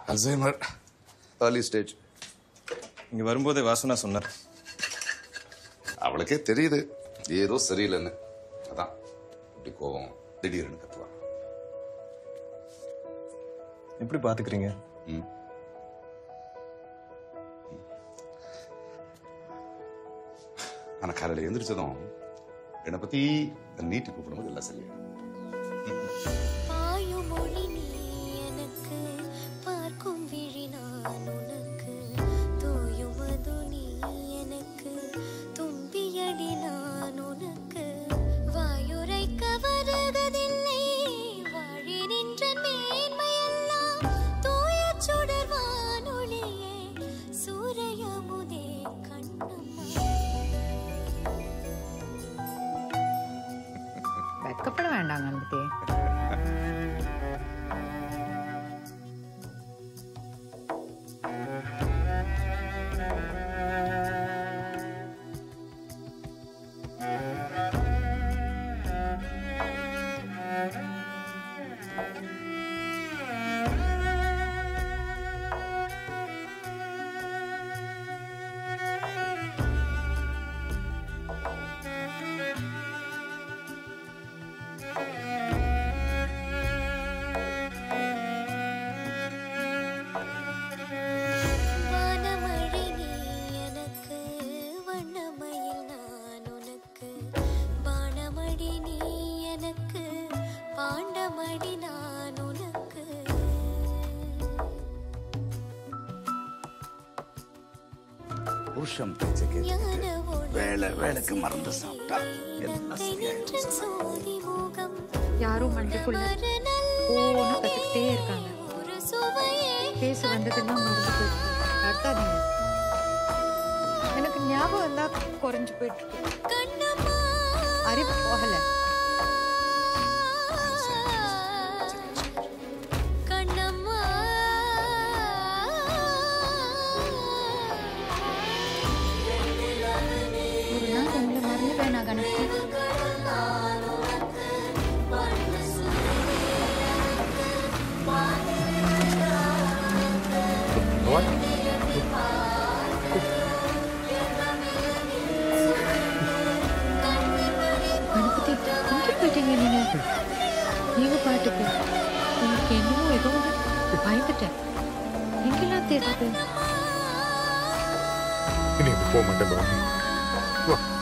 Alzheimer early stage இங்க வரும்போதே வாசனா சொன்னார் அவளுக்கே தெரியுது ஏதோ சரியில்லைன்னு அதான் இப்படி கோவம் திடீர்னு கத்துவா எப்படி பாத்துக்கிறீங்க ம். ஆனா காலையில எந்திரிச்சதும் என்னை பத்தி நீட்டி கூப்பிடும்போது எல்லாம் சரியா பாயுமொழி நீ எனக்கு பார்க்கும் விழி நான் உனக்கு தூயுமது நீ எனக்கு தும்பியடி நான் உனக்கு வாயுரைக்க வருவதில்லை வாழி நின்ற மேன்மையெல்லாம் தூய சுடர் வானொளியே சூரையமுதே கண்ணம்மா வெக்கப்பட வேண்டாங்க அன்புதே வானமழை நீ எனக்கு வண்ணமயில் நான் உனக்கு பானமடி நீ எனக்கு பாண்டமடி நான் உனக்கு புருஷன் பேச்ச கேட்டு ஞான ஒளி வேலை வேலைக்கு மறந்து சாப்பிட்டா எல்லாம் இனத்தை சரியாயிடும் நின்ற சோதி முகம் யாரும் மண்டைக்குள்ள ஓன்னு கத்துக்கிட்டே இருக்காங்க ஒரு சுவையே பேச வந்ததெல்லாம் மறந்து போயிட்டு நடத்தாதீங்க எனக்கு ஞாபகம் எல்லாம் குறைஞ்சு போயிட்டு இருக்கு கண்ணம்மா அறிவு போகல கண்ணம்மா ஒரு நாள் உங்களை மறந்துடுவேன் நான் கணக்கு கணபதி எங்கே போயிட்டீங்க நீங்க நீங்க பாட்டுக்கு உங்களுக்கு என்னமோ ஏதோ ஒண்ணு பயந்துட்டேன் எங்கெல்லாம் தேடுறது இனி போக மாட்டேன் வா